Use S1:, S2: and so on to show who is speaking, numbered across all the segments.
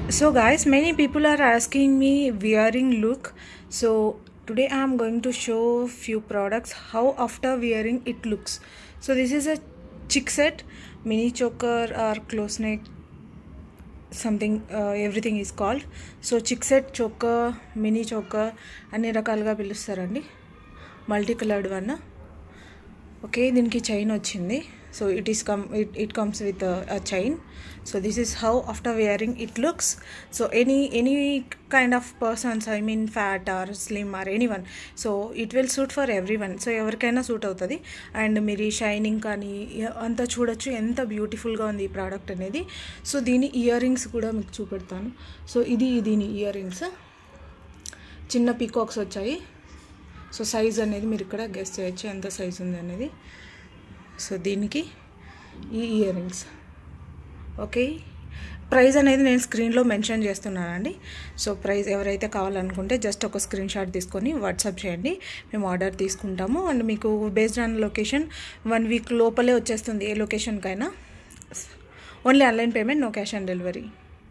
S1: So, guys, many people are asking me wearing look. So, today I am going to show few products how after wearing it looks. So, this is a chick set, mini choker or close neck something everything is called so chic set choker mini choker అన్ని రకాలుగా పిలుస్తారండి multi coloured one okay దీనికి chain వచ్చింది so it is come it it comes with a chain so this is how after wearing it looks so any any kind of persons I mean fat or slim or anyone so it will suit for everyone so ఎవరికైనా suit అవుతుంది and మీరు ఈ shining కానీ అంతా చూడొచ్చు ఎంత బ్యూటిఫుల్గా ఉంది ఈ ప్రోడక్ట్ అనేది సో దీని ఇయర్ రింగ్స్ కూడా మీకు చూపెడతాను సో ఇది దీని ఇయర్ రింగ్స్ చిన్న పీకాక్స్ వచ్చాయి సో సైజ్ అనేది మీరు ఇక్కడ గెస్ట్ చేయొచ్చు ఎంత సైజ్ ఉంది అనేది సో దీనికి ఈ ఇయర్ రింగ్స్ ఓకే ప్రైస్ అనేది నేను స్క్రీన్లో మెన్షన్ చేస్తున్నానండి సో ప్రైస్ ఎవరైతే కావాలనుకుంటే జస్ట్ ఒక స్క్రీన్ షాట్ తీసుకొని వాట్సాప్ చేయండి మేము ఆర్డర్ తీసుకుంటాము అండ్ మీకు based on location one week లోపలే వచ్చేస్తుంది ఏ లొకేషన్కైనా only online payment no cash on delivery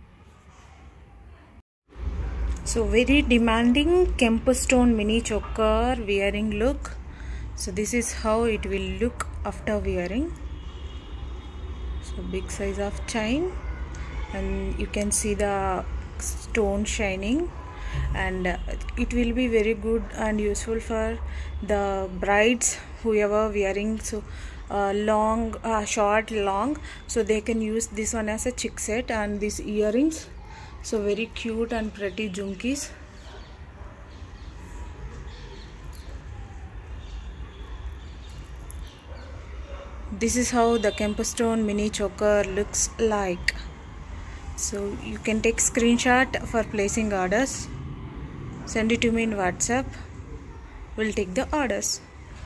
S1: so very demanding kempu stone mini choker wearing look so this is how it will look after wearing so big size of chain and you can see the stone shining and uh, it will be very good and useful for the brides whoever wearing so uh, long uh, short long so they can use this one as a chick set and these earrings so very cute and pretty jumkis this is how the Kempstone mini choker looks like so you can take screenshot for placing orders send it to me in whatsapp we'll take the orders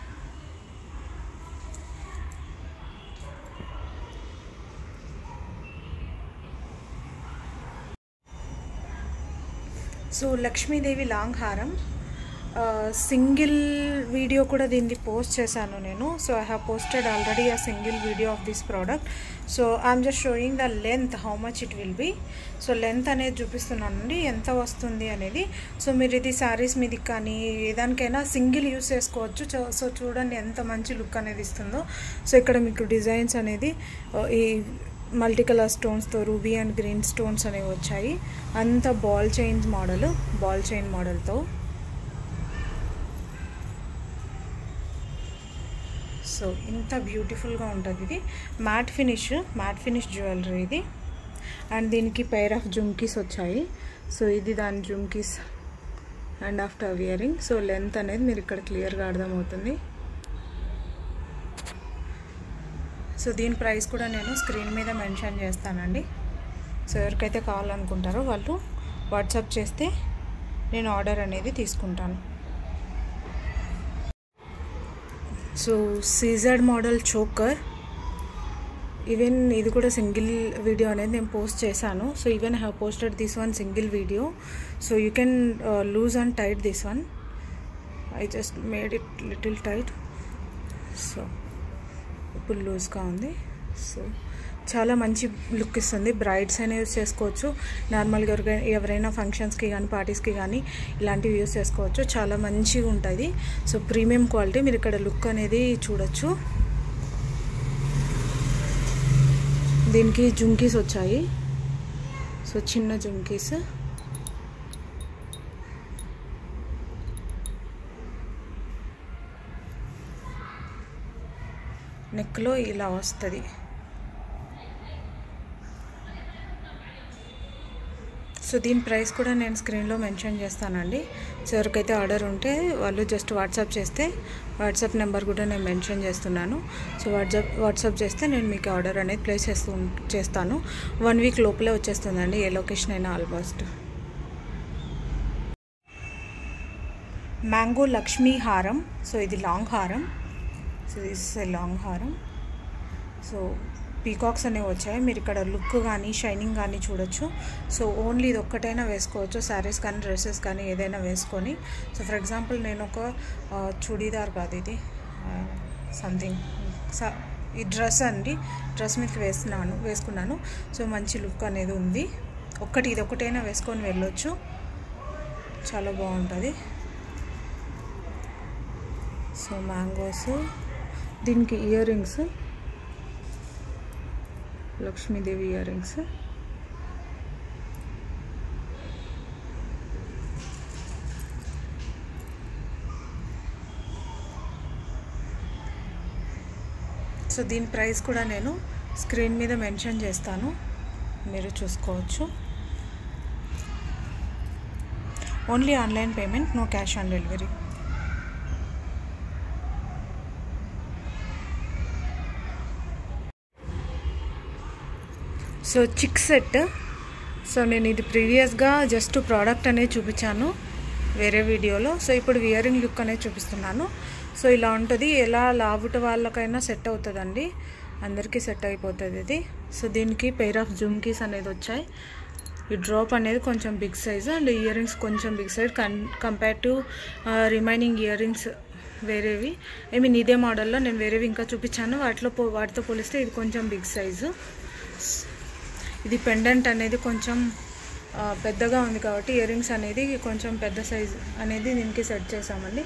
S1: so Lakshmidevi long హారం single video కూడా దీన్ని post చేశాను నేను so I have posted already a single video of this product so I'm just showing the length how much it will be so length అనేది చూపిస్తున్నానండి ఎంత వస్తుంది అనేది సో మీరు ఇది శారీస్ మీదకి కానీ ఏదానికైనా సింగిల్ యూస్ చేసుకోవచ్చు సో చూడండి ఎంత మంచి లుక్ అనేది ఇస్తుందో సో ఇక్కడ మీకు డిజైన్స్ అనేది ఈ మల్టీ కలర్ స్టోన్స్తో రూబీ అండ్ గ్రీన్ స్టోన్స్ అనేవి వచ్చాయి అంత ball chains model ball chain మోడల్తో సో ఇంత బ్యూటిఫుల్గా ఉంటుంది ఇది matte finish matte finish jewellery ఇది అండ్ దీనికి పెయిర్ ఆఫ్ జుమ్కీస్ వచ్చాయి సో ఇది దాని jhumkis and after wearing so length అనేది మీరు ఇక్కడ క్లియర్గా అర్థమవుతుంది సో దీని ప్రైస్ కూడా నేను స్క్రీన్ మీద మెన్షన్ చేస్తానండి సో ఎవరికైతే కావాలనుకుంటారో వాళ్ళు వాట్సాప్ చేస్తే నేను ఆర్డర్ అనేది తీసుకుంటాను సో సీజర్డ్ మోడల్ చోకర్ ఈవెన్ ఇది కూడా సింగిల్ వీడియో అనేది నేను పోస్ట్ చేశాను so even I have posted this one single video so you can loose and tight this one I just made it little tight so ఇప్పుడు లూజ్గా ఉంది so చాలా మంచి లుక్ ఇస్తుంది బ్రైడ్స్ అయినా యూస్ చేసుకోవచ్చు నార్మల్గా ఎవరైనా ఫంక్షన్స్కి కానీ పార్టీస్కి కానీ ఇలాంటివి యూస్ చేసుకోవచ్చు చాలా మంచిగా ఉంటుంది సో ప్రీమియం క్వాలిటీ మీరు ఇక్కడ లుక్ అనేది చూడొచ్చు దీనికి జుంకీస్ వచ్చాయి సో చిన్న జుంకీస్ నెక్లో ఇలా వస్తుంది సో దీని ప్రైస్ కూడా నేను స్క్రీన్లో మెన్షన్ చేస్తానండి సో ఎవరికైతే ఆర్డర్ ఉంటే వాళ్ళు జస్ట్ వాట్సాప్ చేస్తే వాట్సాప్ నెంబర్ కూడా నేను మెన్షన్ చేస్తున్నాను సో వాట్సాప్ వాట్సాప్ చేస్తే నేను మీకు ఆర్డర్ అనేది ప్లేస్ చేస్తూ చేస్తాను వన్ వీక్ లోపలే వచ్చేస్తుందండి ఏ లొకేషన్ అయినా ఆల్మోస్ట్ మ్యాంగో లక్ష్మీ హారం సో ఇది లాంగ్ హారం సో దిస్ ఎ లాంగ్ హారం సో పీకాక్స్ అనేవి వచ్చాయి మీరు ఇక్కడ లుక్ కానీ షైనింగ్ కానీ చూడొచ్చు సో ఓన్లీ ఇది ఒక్కటైనా వేసుకోవచ్చు శారీస్ కానీ డ్రెస్సెస్ కానీ ఏదైనా వేసుకొని సో ఫర్ ఎగ్జాంపుల్ నేను ఒక చుడీదార్ కాదు ఇది సంథింగ్ ఈ డ్రెస్ అండి డ్రెస్ మీదకి వేస్తున్నాను వేసుకున్నాను సో మంచి లుక్ అనేది ఉంది ఒక్కటి ఇది ఒకటైనా వేసుకొని వెళ్ళొచ్చు చాలా బాగుంటుంది సో మ్యాంగోస్ దీనికి earrings Lakshmidevi earrings so దీని ప్రైస్ కూడా నేను స్క్రీన్ మీద మెన్షన్ చేస్తాను మీరు చూసుకోవచ్చు only online payment no cash on delivery so chic set so నేను ఇది ప్రీవియస్గా జస్ట్ ప్రోడక్ట్ అనేది చూపించాను వేరే వీడియోలో సో ఇప్పుడు వియరింగ్ లుక్ అనేది చూపిస్తున్నాను సో ఇలా ఉంటుంది ఎలా లావుట వాళ్ళకైనా సెట్ అవుతుందండి అందరికీ సెట్ అయిపోతుంది ఇది సో దీనికి పెయిర్ ఆఫ్ జుమ్కీస్ అనేది వచ్చాయి ఈ డ్రాప్ అనేది కొంచెం big size and earrings కొంచెం బిగ్ సైజ్ కన్ compare to remaining earrings వేరేవి ఐ మీన్ ఇదే మోడల్లో నేను వేరేవి ఇంకా చూపించాను వాటిలో పో వాటితో పోలిస్తే ఇది కొంచెం బిగ్ సైజు ఇది పెండెంట్ అనేది కొంచెం పెద్దగా ఉంది కాబట్టి ఇయర్ రింగ్స్ అనేది కొంచెం పెద్ద సైజ్ అనేది దీనికి సెట్ చేసామండి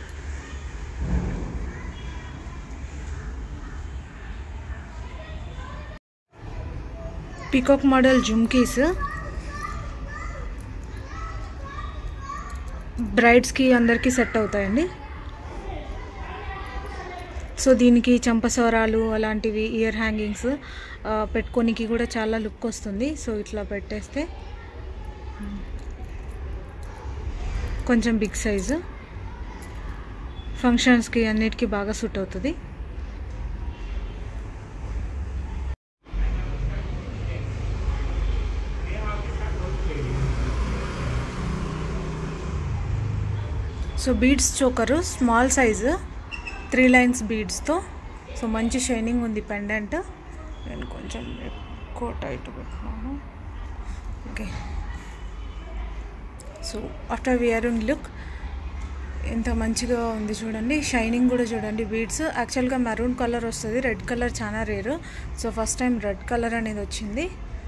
S1: పీకాక్ మోడల్ జుమ్కీస్ బ్రైడ్స్కి అందరికీ సెట్ అవుతాయండి సో దీనికి చంపసవరాలు అలాంటివి ఇయర్ హ్యాంగింగ్స్ పెట్టుకోనికి కూడా చాలా లుక్ వస్తుంది సో ఇట్లా పెట్టేస్తే కొంచెం బిగ్ సైజు ఫంక్షన్స్కి అన్నిటికీ బాగా సూట్ అవుతుంది so beads choker small size three lines బీడ్స్తో సో మంచి షైనింగ్ ఉంది పెండెంట్ నేను కొంచెం ఎక్కువ టైట్ పెట్టినాను okay so after wearing look ఎంత మంచిగా ఉంది చూడండి షైనింగ్ కూడా చూడండి బీడ్స్ యాక్చువల్గా మెరూన్ కలర్ వస్తుంది రెడ్ కలర్ చాలా rare so first time red colour అనేది వచ్చింది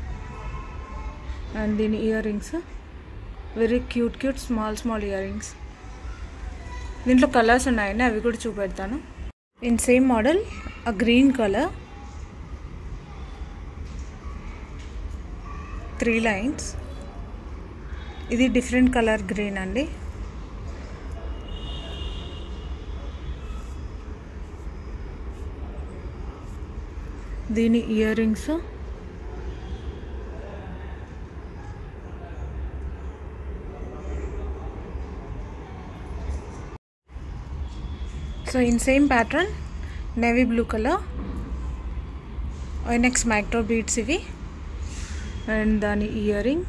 S1: అండ్ దీని earrings very cute cute small small earrings దీంట్లో కలర్స్ ఉన్నాయండి అవి కూడా చూపెడతాను ఇన్ సేమ్ మోడల్ ఆ గ్రీన్ కలర్ త్రీ లైన్స్ ఇది డిఫరెంట్ కలర్ గ్రీన్ అండి దీని earrings so in same pattern navy blue colour next micro beads ఇవి అండ్ దాని earring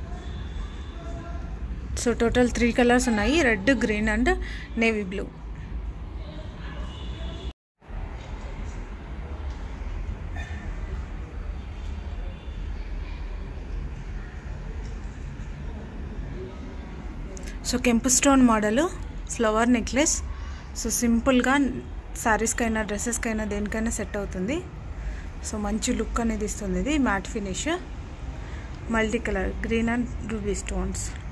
S1: so total three colours ఉన్నాయి red green and navy blue so కెంపు stone model flower necklace so సింపుల్గా శారీస్కైనా డ్రెస్సెస్కైనా దేనికైనా set అవుతుంది so మంచి look అనేది ఇస్తుంది ఇది matte finish multi colour green and ruby stones